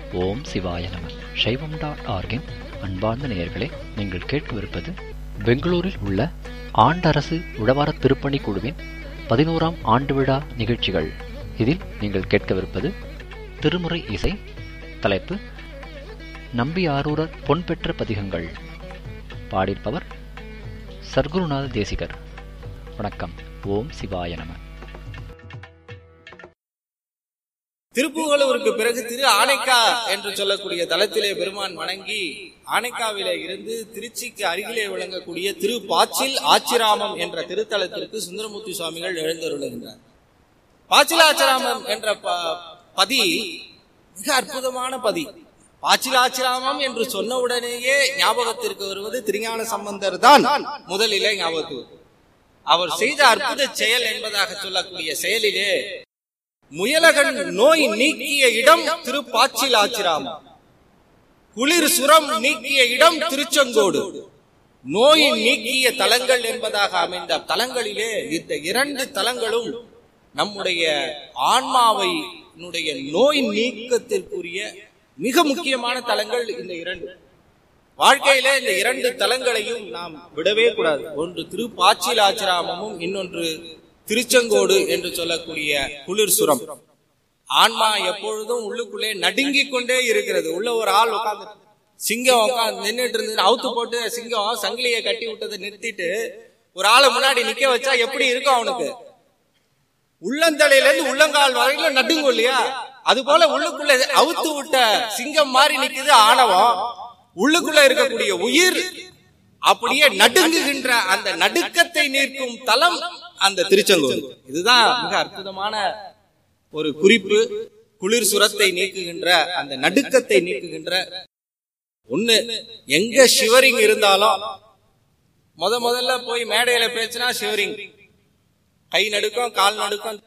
ஓம் சிவாய நம சைவம் டாட் ஆர்கின் அன்பார்ந்த நேயர்களே நீங்கள் கேட்கவிருப்பது பெங்களூரில் உள்ள ஆண்டரசு உழவார திருப்பணி குழுவின் பதினோராம் ஆண்டு விழா நிகழ்ச்சிகள் இதில் நீங்கள் கேட்கவிருப்பது திருமுறை இசை தலைப்பு நம்பியாரூரர் பொன் பெற்ற பதிகங்கள் பாடியிருப்பவர் சர்க்குருநாத தேசிகர் வணக்கம் ஓம் சிவாய நம திருப்புகலூருக்கு பிறகு திரு ஆனைக்கா என்று சொல்லக்கூடிய தலத்திலே பெருமான் வணங்கி ஆனைக்காவிலே இருந்து திருச்சிக்கு அருகிலே விளங்கக்கூடிய திரு பாச்சில் ஆச்சிராமம் என்ற திருத்தலத்திற்கு சுந்தரமூர்த்தி சுவாமிகள் எழுந்தருளுகின்றார் பாச்சிலாச்சிராமம் என்ற ப- பதி மிக அற்புதமான பதி பாச்சிலாச்சிராமம் என்று சொன்னவுடனேயே ஞாபகத்திற்கு வருவது திருஞான சம்பந்தர் தான் முதலிலே ஞாபகத்துக்கு வரும். அவர் செய்த அற்புத செயல் என்பதாக சொல்லக்கூடிய செயலிலே முயலகன் நோய் நீக்கிய இடம் திருப்பாச்சில் ஆச்சிராமம் குளிர் சுரம் நீக்கிய இடம் திருச்செங்கோடு நோயை நீக்கிய தலங்கள் என்பதாக அமைந்த தலங்களிலே இந்த இரண்டு தலங்களும் நம்முடைய ஆன்மாவை னுடைய நோய் நீக்கத்திற்குரிய மிக முக்கியமான தலங்கள் இந்த இரண்டு வாழ்க்கையில இந்த இரண்டு தலங்களையும் நாம் விடவே கூடாது ஒன்று திருப்பாச்சில் ஆச்சிராமமும் இன்னொன்று திருச்செங்கோடு என்று சொல்லக்கூடிய குளிர் சுரம் ஆன்மா எப்பொழுதும் உள்ளுக்குள்ளே நடுங்கிக் கொண்டே இருக்கிறது உள்ள ஒரு ஆள் உட்கார்ந்து சிங்கம் உட்கார்ந்து நின்னுட்டு இருந்தது அவுத்து போட்டு சிங்கம் சங்கிலியை கட்டி விட்டதை நிறுத்திட்டு ஒரு ஆளை முன்னாடி நிக்க வச்சா எப்படி இருக்கும் அவனுக்கு உள்ளந்தலையில இருந்து உள்ளங்கால் வரையில நடுங்கும் இல்லையா அது போல உள்ளுக்குள்ள அவுத்து விட்ட சிங்கம் மாதிரி நிக்குது ஆணவம் உள்ளுக்குள்ள இருக்கக்கூடிய உயிர் அப்படியே நடுங்குகின்ற அந்த நடுக்கத்தை நீக்கும் தலம் அந்த திருச்செங்கோடு இதுதான் மிக அற்புதமான ஒரு குறிப்பு குளிர் சுரத்தை நீக்குகின்ற அந்த நடுக்கத்தை நீக்குகின்ற ஒண்ணு எங்க ஷிவரிங் இருந்தாலும் முத முதல்ல போய் மேடையில பேசினா ஷிவரிங் கை நடுக்கம் கால் நடுக்கம்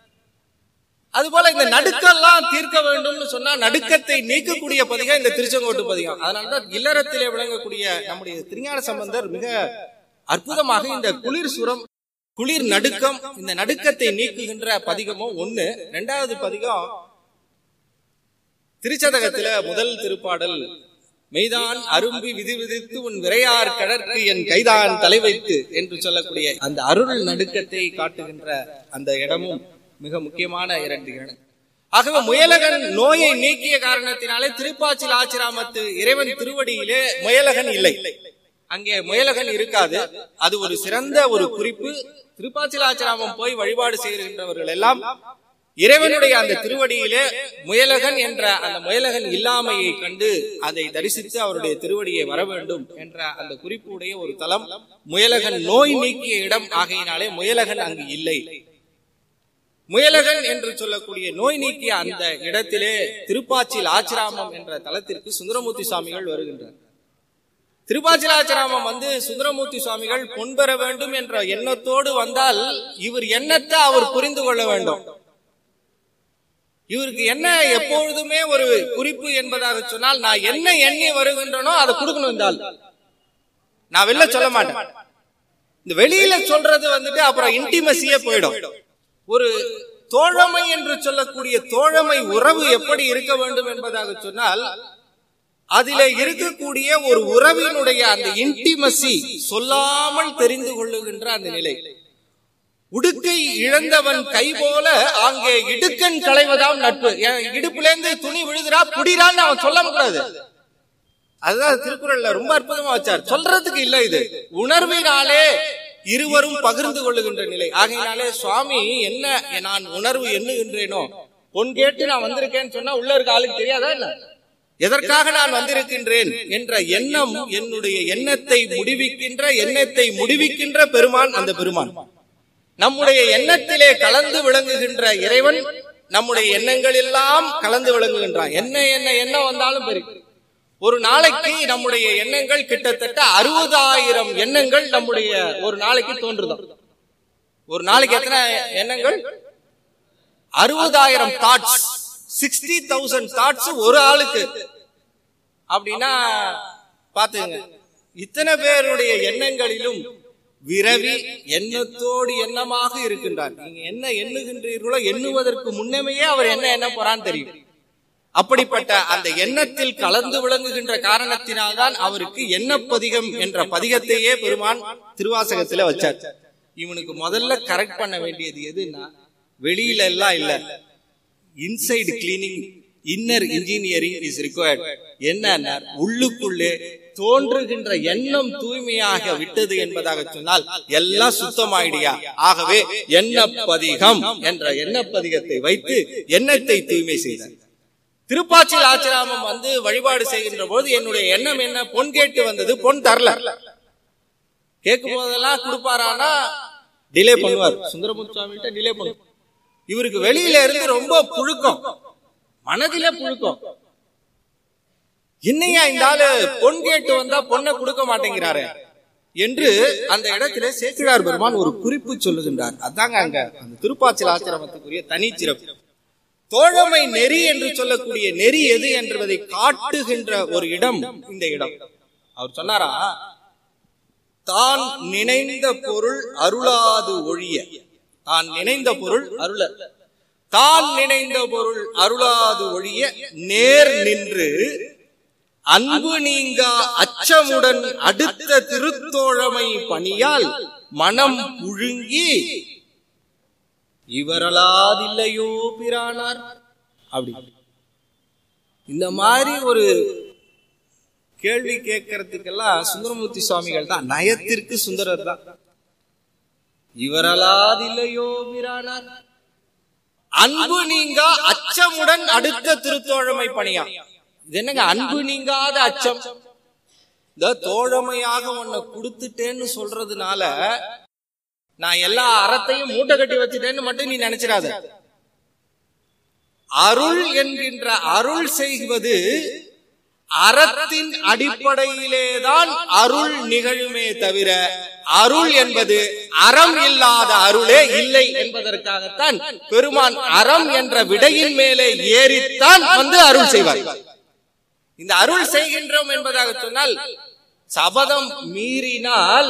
அது போல இந்த நடுக்கெல்லாம் தீர்க்க வேண்டும்னு சொன்னா நடுக்கத்தை நீக்கக்கூடிய பதிகம் இந்த திருச்செங்கோட்டு பதிகம் அதனாலதான் இல்லறத்திலே விளங்கக்கூடிய நம்முடைய திருஞான சம்பந்தர் மிக அற்புதமாக இந்த குளிர் சுரம் குளிர் நடுக்கம் இந்த நடுக்கத்தை நீக்குகின்ற பதிகமும் ஒண்ணு ரெண்டாவது பதிகம் திருச்சதகத்தில முதல் திருப்பாடல் மெய்தான் அரும்பி விதி விதித்து உன் விரையார் கடற்கு என் கைதான் தலை வைத்து என்று சொல்லக்கூடிய அந்த அருள் நடுக்கத்தை காட்டுகின்ற அந்த இடமும் மிக முக்கியமான இரண்டு இடம் ஆகவே முயலகன் நோயை நீக்கிய காரணத்தினாலே திருப்பாச்சில் ஆச்சிராமத்து இறைவன் திருவடியிலே முயலகன் இல்லை அங்கே முயலகன் இருக்காது அது ஒரு சிறந்த ஒரு குறிப்பு திருப்பாச்சிலாச்சிராமம் போய் வழிபாடு செய்கின்றவர்கள் எல்லாம் இறைவனுடைய அந்த திருவடியிலே முயலகன் என்ற அந்த முயலகன் இல்லாமையை கண்டு அதை தரிசித்து அவருடைய திருவடியை வர வேண்டும் என்ற அந்த குறிப்புடைய ஒரு தலம் முயலகன் நோய் நீக்கிய இடம் ஆகையினாலே முயலகன் அங்கு இல்லை முயலகன் என்று சொல்லக்கூடிய நோய் நீக்கிய அந்த இடத்திலே திருப்பாச்சில் ஆச்சிராமம் என்ற தலத்திற்கு சுந்தரமூர்த்தி சுவாமிகள் வருகின்றார் திருப்பாச்சிலாச்சிராமம் வந்து சுந்தரமூர்த்தி சுவாமிகள் பொன் பெற வேண்டும் என்ற எண்ணத்தோடு வந்தால் இவர் எண்ணத்தை அவர் புரிந்து கொள்ள வேண்டும் இவருக்கு என்ன எப்பொழுதுமே ஒரு குறிப்பு என்பதாக சொன்னால் நான் என்ன எண்ணி வருகின்றனோ அதை கொடுக்கணும் இந்த ஆள் நான் வெளில சொல்ல மாட்டேன் இந்த வெளியில சொல்றது வந்துட்டு அப்புறம் இன்டிமசியே போயிடும் ஒரு தோழமை என்று சொல்லக்கூடிய தோழமை உறவு எப்படி இருக்க வேண்டும் என்பதாக சொன்னால் அதிலே இருக்கக்கூடிய ஒரு உறவினுடைய அந்த இன்டிமசி சொல்லாமல் தெரிந்து கொள்ளுகின்ற அந்த நிலை உடுக்கை இழந்தவன் கை போல அங்கே இடுக்கன் களைவதாம் நட்பு என் இடுப்புல இருந்து துணி விழுதுரா புடிரான்னு அவன் சொல்ல கூடாது அதுதான் திருக்குறள்ல ரொம்ப அற்புதமா வச்சார் சொல்றதுக்கு இல்ல இது உணர்வினாலே இருவரும் பகிர்ந்து கொள்ளுகின்ற நிலை ஆகையினாலே சுவாமி என்ன நான் உணர்வு எண்ணுகின்றேனோ பொன் கேட்டு நான் வந்திருக்கேன்னு சொன்னா உள்ள இருக்க ஆளுக்கு தெரியாதா என்ன எதற்காக நான் வந்திருக்கின்றேன் என்ற எண்ணம் என்னுடைய எண்ணத்தை முடிவிக்கின்ற எண்ணத்தை முடிவிக்கின்ற பெருமான் அந்த பெருமான் நம்முடைய எண்ணத்திலே கலந்து விளங்குகின்ற இறைவன் நம்முடைய எண்ணங்கள் எல்லாம் கலந்து விளங்குகின்றான் என்ன என்ன எண்ணம் வந்தாலும் பெரிய ஒரு நாளைக்கு நம்முடைய எண்ணங்கள் கிட்டத்தட்ட அறுபதாயிரம் எண்ணங்கள் நம்முடைய ஒரு நாளைக்கு தோன்றுதான் ஒரு நாளைக்கு எத்தனை எண்ணங்கள் அறுபதாயிரம் தாட்ஸ் சிக்ஸ்டி தௌசண்ட் தாட்ஸ் ஒரு ஆளுக்கு அப்படின்னா பாத்துங்க இத்தனை பேருடைய எண்ணங்களிலும் விரவி எண்ணத்தோடு எண்ணமாக இருக்கின்றார் நீங்க என்ன எண்ணுகின்றீர்களோ எண்ணுவதற்கு முன்னமையே அவர் என்ன எண்ண போறான்னு தெரியும் அப்படிப்பட்ட அந்த எண்ணத்தில் கலந்து விளங்குகின்ற காரணத்தினால்தான் அவருக்கு எண்ணப்பதிகம் என்ற பதிகத்தையே பெருமான் திருவாசகத்துல வச்சார் இவனுக்கு முதல்ல கரெக்ட் பண்ண வேண்டியது எதுன்னா வெளியில எல்லாம் இல்ல inside cleaning inner engineering is required என்ன உள்ளுக்குள்ளே தோன்றுகின்ற எண்ணம் தூய்மையாக விட்டது என்பதாக சொன்னால் எல்லாம் சுத்தமாயிடியா ஆகவே எண்ணப்பதிகம் என்ற எண்ணப்பதிகத்தை வைத்து எண்ணத்தை தூய்மை செய்தார் திருப்பாச்சில் ஆச்சிராமம் வந்து வழிபாடு செய்கின்ற போது என்னுடைய எண்ணம் என்ன பொன் கேட்டு வந்தது பொன் தரல கேட்கும் போதெல்லாம் கொடுப்பாரானா டிலே பண்ணுவார் சுந்தரமுத்து சுவாமிகிட்ட டிலே பண்ணுவார் இவருக்கு வெளியில இருந்து ரொம்ப புழுக்கம் மனதிலே புழுக்கம் என்னையா இந்த ஆளு பொன் கேட்டு வந்தா பொண்ணை கொடுக்க மாட்டேங்கிறாரு என்று அந்த இடத்திலே சேக்கிழார் பெருமான் ஒரு குறிப்பு சொல்லுகின்றார் அதாங்க அங்க அந்த திருப்பாச்சில் ஆச்சிரமத்துக்குரிய தனிச்சிறப்பு தோழமை நெறி என்று சொல்லக்கூடிய நெறி எது என்பதை காட்டுகின்ற ஒரு இடம் இந்த இடம் அவர் சொன்னாரா தான் நினைந்த பொருள் அருளாது ஒழிய தான் நினைந்த பொருள் அருள தான் நினைந்த பொருள் அருளாது ஒழிய நேர் நின்று அன்பு நீங்கா அச்சமுடன் அடுத்த திருத்தோழமை பணியால் மனம் புழுங்கி இவரலாதில்லையோ பிரானார் அப்படி இந்த மாதிரி ஒரு கேள்வி கேட்கறதுக்கெல்லாம் சுந்தரமூர்த்தி சுவாமிகள் தான் நயத்திற்கு சுந்தரர் தான் இவரலாதில்லையோ பிரானார் அன்பு நீங்கா அச்சமுடன் அடுத்த திருத்தோழமை பணியா இது என்னங்க அன்பு நீங்காத அச்சம் இந்த தோழமையாக உன்னை கொடுத்துட்டேன்னு சொல்றதுனால நான் எல்லா அறத்தையும் மூட்டை கட்டி வச்சுட்டேன்னு மட்டும் நீ நினைச்சிடாத அருள் என்கின்ற அருள் செய்வது அறத்தின் அடிப்படையிலேதான் அருள் நிகழுமே தவிர அருள் என்பது அறம் இல்லாத அருளே இல்லை என்பதற்காகத்தான் பெருமான் அறம் என்ற விடையின் மேலே ஏறித்தான் வந்து அருள் செய்வார் இந்த அருள் செய்கின்றோம் என்பதாக சொன்னால் சபதம் மீறினால்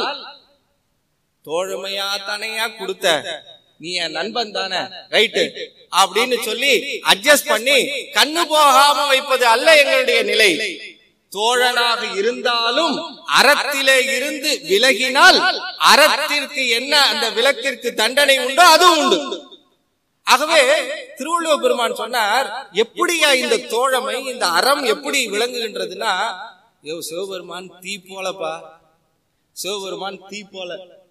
தோழமையா தனையா கொடுத்த நீ என் நண்பன் தானே ரைட்டு அப்படின்னு சொல்லி அட்ஜஸ்ட் பண்ணி கண்ணு போகாம வைப்பது அல்ல எங்களுடைய நிலை தோழனாக இருந்தாலும் அறத்திலே இருந்து விலகினால் அறத்திற்கு என்ன அந்த விலக்கிற்கு தண்டனை உண்டோ அதுவும் உண்டு ஆகவே திருவள்ளுவ பெருமான் சொன்னார் எப்படியா இந்த தோழமை இந்த அறம் எப்படி விளங்குகின்றதுன்னா யோ சிவபெருமான் தீ போலப்பா சிவபெருமான் தீ போல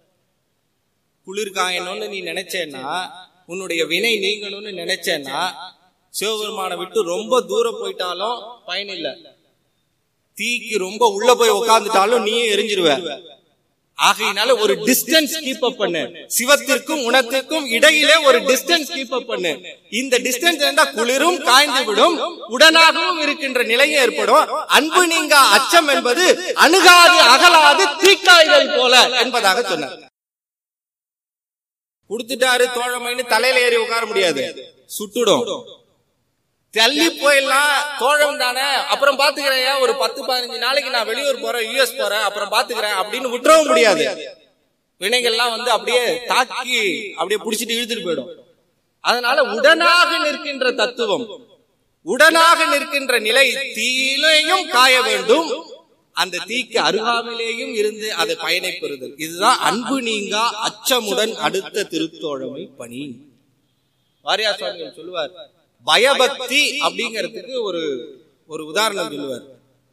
குளிர் காயணும்னு நீ நினைச்சேன்னா உன்னுடைய வினை நீங்கணும்னு நினைச்சேன்னா சிவபெருமானை விட்டு ரொம்ப தூரம் போயிட்டாலும் பயன் இல்ல தீக்கு ரொம்ப உள்ள போய் உட்கார்ந்துட்டாலும் நீயே எரிஞ்சிருவ ஆகையினால ஒரு டிஸ்டன்ஸ் கீப் அப் பண்ணு சிவத்திற்கும் உணத்திற்கும் இடையிலே ஒரு டிஸ்டன்ஸ் கீப் அப் பண்ணு இந்த டிஸ்டன்ஸ் இருந்தா குளிரும் காய்ந்து விடும் உடனாகவும் இருக்கின்ற நிலை ஏற்படும் அன்பு நீங்க அச்சம் என்பது அணுகாது அகலாது தீக்காய்கள் போல என்பதாக சொன்னார் கொடுத்துட்டாரு தோழமைன்னு தலையில ஏறி உட்கார முடியாது சுட்டுடும் தள்ளி போயிடலாம் தோழம் தானே அப்புறம் பாத்துக்கிறேன் ஒரு பத்து பதினஞ்சு நாளைக்கு நான் வெளியூர் போறேன் யூஎஸ் போறேன் அப்புறம் பாத்துக்கிறேன் அப்படின்னு விட்டுறவும் முடியாது வினைகள்லாம் வந்து அப்படியே தாக்கி அப்படியே புடிச்சிட்டு இழுத்துட்டு போயிடும் அதனால உடனாக நிற்கின்ற தத்துவம் உடனாக நிற்கின்ற நிலை தீயிலையும் காய வேண்டும் அந்த தீக்கு அருகாமையிலேயும் இருந்து அதை பயனை பெறுதல் இதுதான் அன்பு நீங்கா அச்சமுடன் அடுத்த திருத்தோழமை பணி வாரியார் சுவாமிகள் சொல்லுவார் பயபக்தி அப்படிங்கிறதுக்கு ஒரு ஒரு உதாரணம் சொல்லுவார்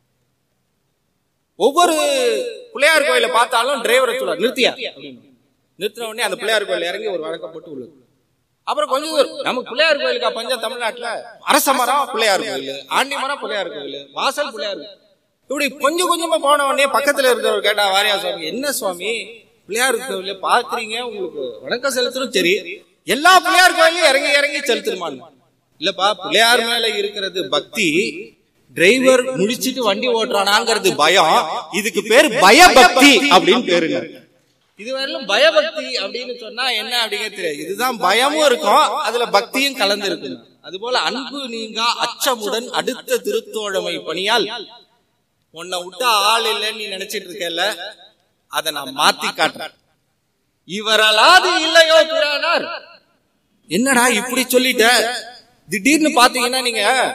ஒவ்வொரு பிள்ளையார் கோயில பார்த்தாலும் டிரைவரை சொல்லுவார் நிறுத்தியா அப்படின்னு. நிறுத்தின உடனே அந்த பிள்ளையார் கோயில் இறங்கி ஒரு வழக்கம் போட்டு உள்ளது அப்புறம் கொஞ்சம் தூரம் நம்ம பிள்ளையார் கோயிலுக்கா பஞ்சம் தமிழ்நாட்டுல அரச மரம் பிள்ளையார் கோயில் ஆண்டி மரம் பிள்ளையார் கோயில் வாசல் பிள்ளையார் கோயில் இப்படி கொஞ்சம் கொஞ்சமா போன உடனே பக்கத்துல இருக்கிறவர் கேட்டா வாரியா சுவாமி என்ன சுவாமி பிள்ளையார் கோயில பாக்குறீங்க உங்களுக்கு வணக்கம் செலுத்தணும் சரி எல்லா பிள்ளையார் கோயிலையும் இறங்கி இறங்கி செலுத்தணுமான்னு இல்லப்பா பிள்ளையார் மேல இருக்கிறது பக்தி டிரைவர் முடிச்சிட்டு வண்டி ஓட்டுறானாங்கிறது பயம் இதுக்கு பேர் பயபக்தி அப்படின்னு பேருங்க இதுவரையிலும் பயபக்தி அப்படின்னு சொன்னா என்ன அப்படிங்கிறது தெரியாது இதுதான் பயமும் இருக்கும் அதுல பக்தியும் கலந்து இருக்கு அது போல அன்பு நீங்கா அச்சமுடன் அடுத்த திருத்தோழமை பணியால் உன்னை விட்ட ஆள் இல்லைன்னு நீ நினைச்சிட்டு இருக்கல அதை நான் மாத்தி காட்டுறேன் இவரலாது இல்லையோ பிரானார் என்னடா இப்படி சொல்லிட்ட திடீர்னு பாத்தீங்கன்னா நீங்க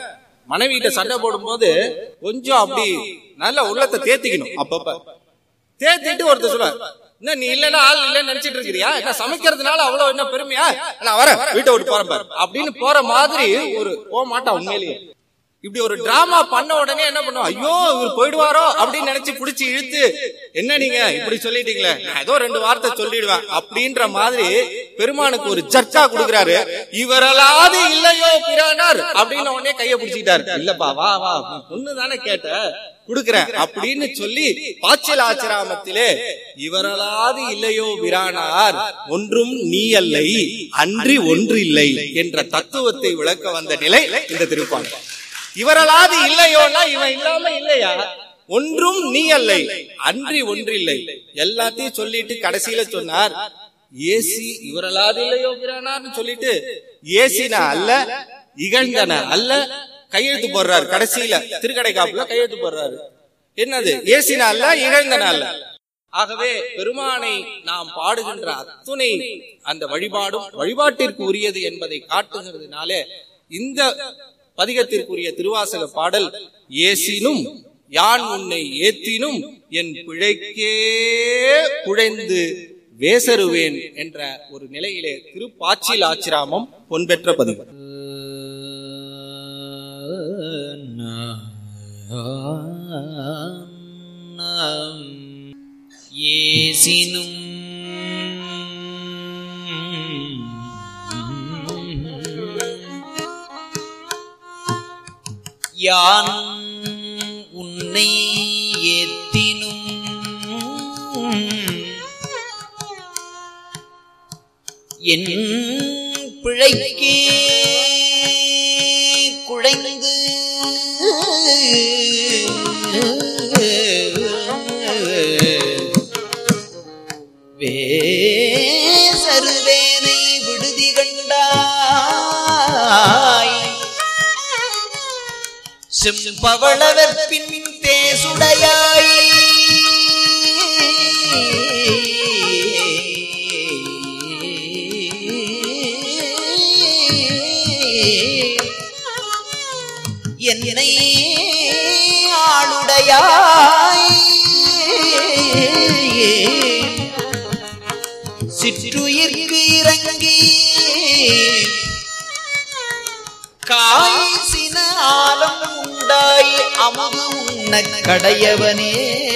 மனைவிட்ட சண்டை போடும்போது கொஞ்சம் அப்படி நல்ல உள்ளத்தை தேத்திக்கணும் அப்பப்ப தேத்திட்டு ஒருத்தர் சொல்லுவார் என்ன நீ இல்லன்னா ஆள் இல்லன்னு நினைச்சிட்டு இருக்கிறியா என்ன சமைக்கிறதுனால அவ்வளவு என்ன பெருமையா நான் வரேன் வீட்டை விட்டு போறேன் பாரு அப்படின்னு போற மாதிரி ஒரு போக மாட்டான் உண்மையிலேயே இப்படி ஒரு டிராமா பண்ண உடனே என்ன பண்ணுவோம் ஐயோ இவர் போயிடுவாரோ அப்படின்னு நினைச்சு புடிச்சு இழுத்து என்ன நீங்க இப்படி சொல்லிட்டீங்களே நான் ஏதோ ரெண்டு வார்த்தை சொல்லிடுவேன் அப்படின்ற மாதிரி பெருமானுக்கு ஒரு சர்ச்சா கொடுக்குறாரு இவரலாது இல்லையோ பிரானார் அப்படின்னு உடனே கைய பிடிச்சிட்டாரு இல்லப்பா வா வா நீ பொண்ணு தானே கேட்ட கொடுக்கிறேன் அப்படின்னு சொல்லி பாய்ச்சல் ஆச்சிராமத்திலே இவரலாது இல்லையோ விரானார் ஒன்றும் நீ அல்லை அன்றி ஒன்று இல்லை என்ற தத்துவத்தை விளக்க வந்த நிலை இந்த திருப்பாங்க இவரலாது இல்லையோன்னா இவன் இல்லாம இல்லையா ஒன்றும் நீ அல்லை அன்றி ஒன்றில்லை எல்லாத்தையும் சொல்லிட்டு கடைசியில சொன்னார் ஏசி இவரலாது இல்லையோ பிரானார்னு சொல்லிட்டு ஏசினா அல்ல இகழ்ந்தன அல்ல கையெழுத்து போடுறாரு கடைசியில திருக்கடை காப்புல கையெழுத்து போடுறாரு என்னது ஏசினா அல்ல இகழ்ந்தன அல்ல ஆகவே பெருமானை நாம் பாடுகின்ற அத்துணை அந்த வழிபாடும் வழிபாட்டிற்கு உரியது என்பதை காட்டுகிறதுனாலே இந்த பதிகத்திற்குரிய திருவாசக பாடல் ஏசினும் யான் உன்னை ஏத்தினும் என் பிழைக்கே குழைந்து வேசருவேன் என்ற ஒரு நிலையிலே திருப்பாச்சில் ஆச்சிராமம் பொன்பெற்ற பதிவு ஏசினும் யான் உன்னை ஏத்தினும் என் பிழைக்கே குழைந்து வேசருவேனை விடுதி கண்டாய் செம்பவளவர் பின் தேசுடையாய் என்னை ஆளுடையாய் சிற்றுயிர்க்கு இறங்கி காய்சின ஆலம் உண்டாய் அமுது உண்ண கடையவனே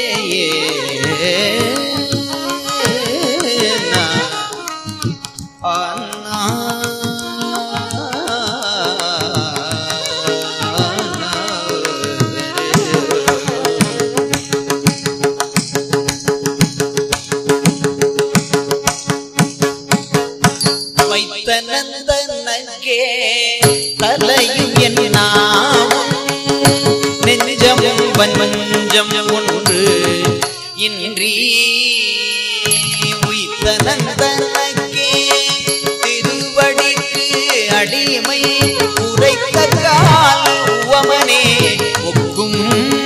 வைத்தனந்தனக்கே தலையும் என் நாவும் நெஞ்சம் வஞ்சம் ஒன்று இன்றி உய்த்தனந்தனக்கே திருவடிக்கு அடிமை உரைத்த கால் உவமனே ஒக்கும்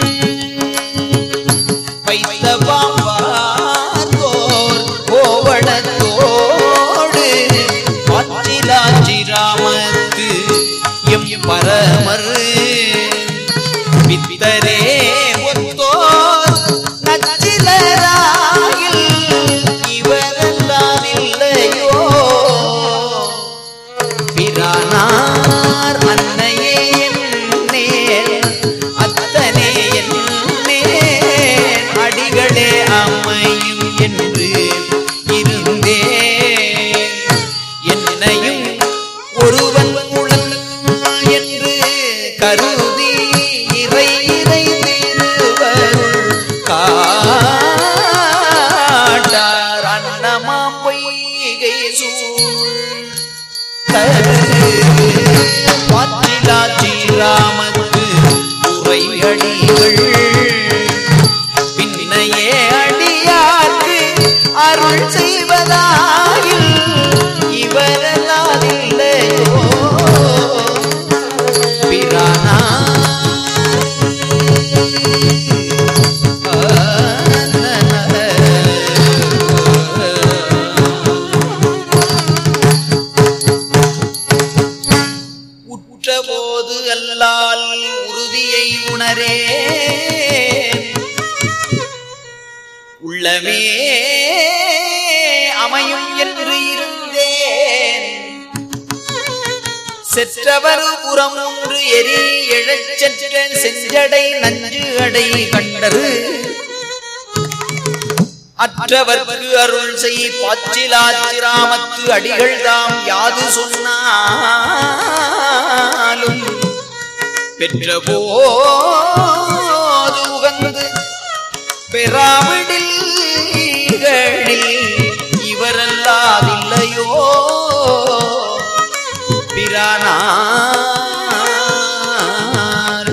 வைத்த பாம்பார்கோர் கோவணத்தோடு பச்சிலாச்சிராமத்து எம் பரமர் வித்தரே ஒத்தோர் நச்சிலராயில் இவரெல்லாம் இல்லையோ பிரானார் அன்னையே என்னே அத்தனே என்னே அடிகளே அமையும் என்று இருந்தே என்னையும் ஒருவன் உளன் என்று கருதி இறை இறைந்து உள்ளமே அமையும் என்று இருந்தேன் செற்றவர் புறம் ஒன்று எரி எழச்சற்ற செஞ்சடை நஞ்சு அடை கண்டரு அற்றவர்க்கு அருள் செய் பாச்சிலாச்சிராமத்து அடிகள் தாம் யாது சொன்னாலும் பெற்ற போது உகந்து பெறாவிடில் இவரல்லாதில்லையோ பிரானார்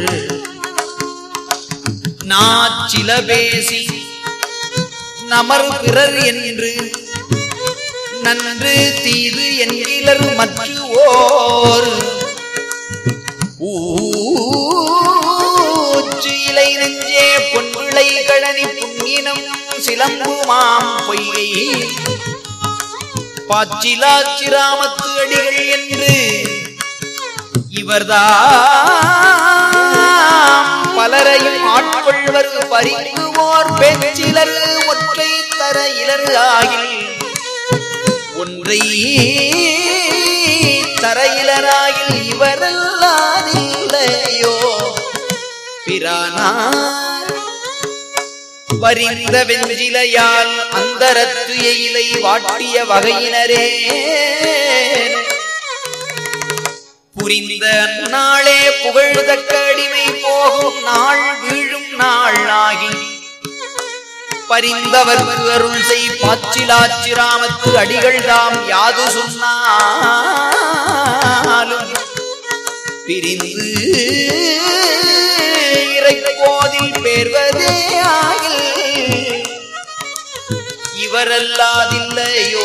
நாச்சில பேசி நமர் பிறர் என்று நன்று தீது என்கிலர் மற்ற ஓர் ஊச்சு இலை நெஞ்சே பொன்விளை கழனி புண்ணினம் சிலம்புமாம் பொய்கை பாச்சிலாச்சிராமத்து அடிகள் என்று இவர்தாம் பலரையும் ஆட்கொள்வர் பறிக்குவோர் பேச்சிலர் ஒற்றை தர இலர் ஆகில் ஒன்றை தரையிலராயில் இவரல்லாதில்லையோ பிரானார் வரிந்த வெஞ்சிலையால் அந்தரத்து எயிலை வாட்டிய வகையினரே புரிந்த நாளே புகழ்தக்க அடிமை போகும் நாள் வீழும் நாள் ஆகி பரிந்தவர்க்கு அருள் செய் பாச்சிலாச்சிராமத்து அடிகள் தாம் யாது சொன்னாலும் பிரிந்து இறைப்போதில் பேர்வதே ஆகில் இவரல்லாதில்லையோ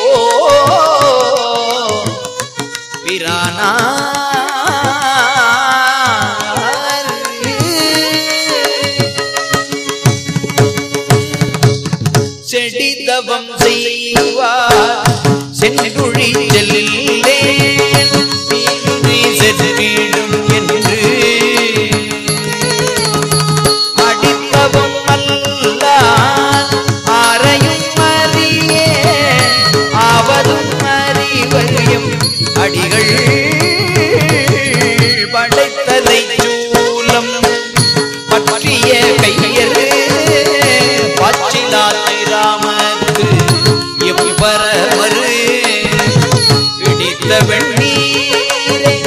பிரானார் செடிதவம் செய்வார் சென்றுழி செல்லே செற்றிடும் என்று அடித்தவம் அல்லார் ஆரையும் அறியே ஆவதும் அறிவரியும் அடிகள் படைத்தலை சூலம் பற்றிய கையரு பாச்சிலாத்திராமத்து எவ்வரமரு பிடித்த வெண்ணீரை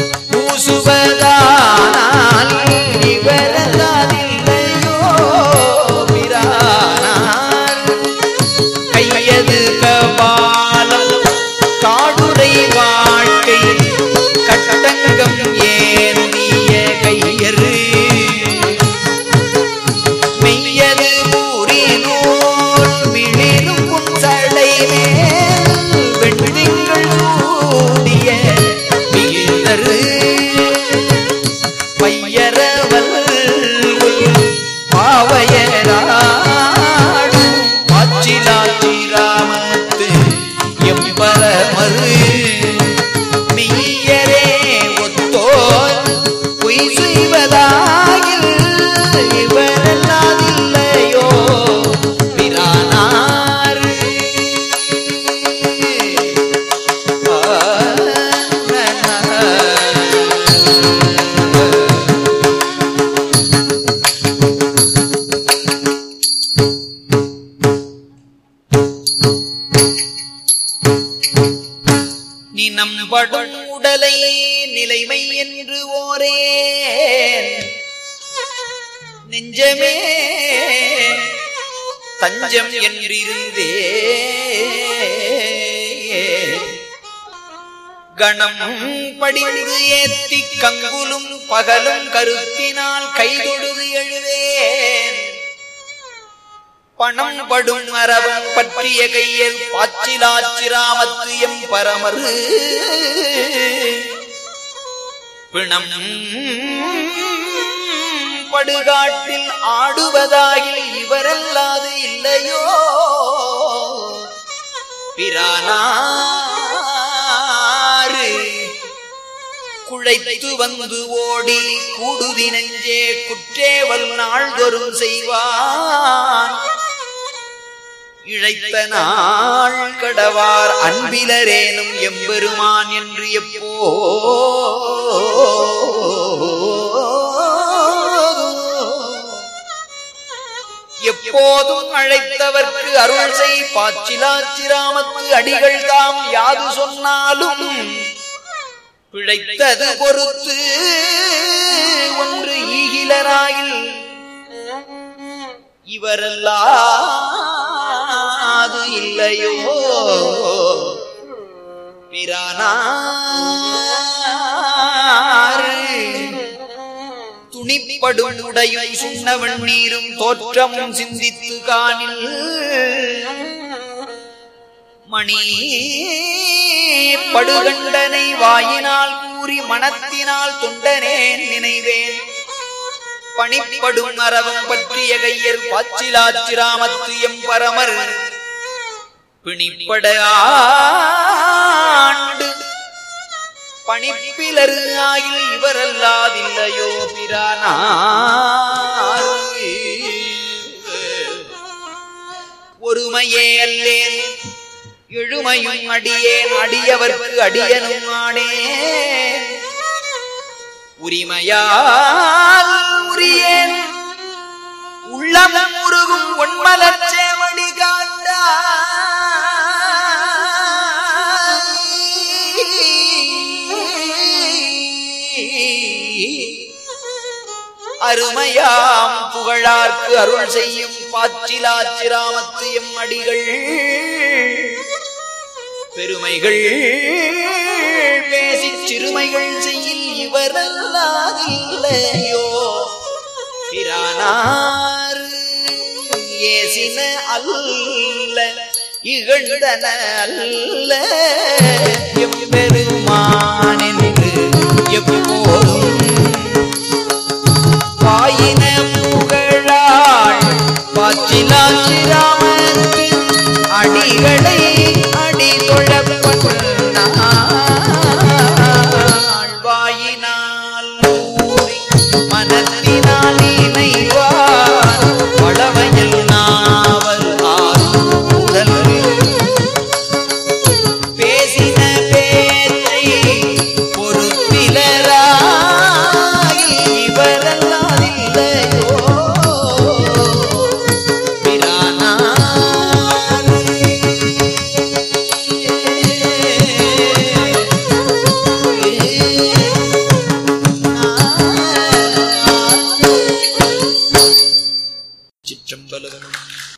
பூசுவதானால் இவரல்லாதில்லையோ பிரானார் கையது கபாலம் காடுரை வாழ்க்கை கட்டங்கம் ஏந்திய கையரு மெய்யது ஊரினோர் விழிலும் புன்சடை மேல் வெண்திங்கள் சூடிய மிகிழ்தரு பையரவல் பாவையராடும் பாச்சிலாச்சிராமத்து எம்பரமரு மெய்யரே ஒத்தோர் பொய் செய்வதாகில் இவரல்லாதில்லையோ பிரானார் நீ நம்படும் உடலை நிலைமை என்று ஓரேன் நெஞ்சமே தஞ்சம் என்றிருந்தே கணம் படிந்து ஏத்தி கங்குலும் பகலும் கருத்தினால் கைதொழுது எழுவேன் பணம் படும் அரவம் பற்றிய கையில் பாச்சிலாச்சிராமத்து எம் பரமரு பிணம் படுகாட்டில் ஆடுவதாகில் இவரல்லாது இல்லையோ பிரானாரு குழைத்து வந்து ஓடி கூடுதி நெஞ்சே குற்றேவல் நாள்தொறும் செய்வான் இழைத்த நாள் கடவார் அன்பிலரேனும் எம்பெருமான் என்று எப்போ எப்போதும் அழைத்தவர்க்கு அருள் செய் பாச்சிலாச்சிராமத்து அடிகள் தாம் யாது சொன்னாலும் பிழைத்தது பொறுத்து ஒன்று ஈகிலராயில் இவரல்லாது இல்லையோ பிரானார் துணிப்படும் உடையும் சுண்ணவன் நீரும் தோற்றமும் சிந்தித்து காணில் மணி படுகண்டனை வாயினால் கூறி மனத்தினால் தொண்டனே நினைவேன் பணிப்படும் அரவம் பற்றிய கையர் பாச்சிலாச்சிராமத்து எம் பரமர் பிணிப்பட ஆண்டு பணிப்பிலரு ஆயில் இவரல்லாதில்லையோ பிரானார் ஒருமையே அல்லேன் எழுமையும் அடியேன் அடியவர்க்கு அடியனும் ஆனேன் உரிமையால் உரியேன் உள்ளம் உருகும் ஒன்மலர் சேவடி அருமையாம் புகழார்க்கு அருள் செய்யும் பாச்சிலாச்சிராமத்து எம் அடிகள் பெருமைகள் பேசி சிறுமைகள் செய்யில் இவரல்லாதில்லையோ பிரானார் ஏசின அல்ல இகழ்ந்தன அல்ல எம்பெருமான் என்று எப்போதும் பாயின புகழாள் பாச்சிலாச்சிராமத்து அடிகளை அடி தொழப்பட்டாள் வாயினால் ஊறி மனத்தினால் இணைவார் வளமையில் நாவல் ஆறுதல் பேசின பேச்சை பொறுப்பிலராய் இவரல்லாதில்லையோ பிரானார் சிற்றம்பலம்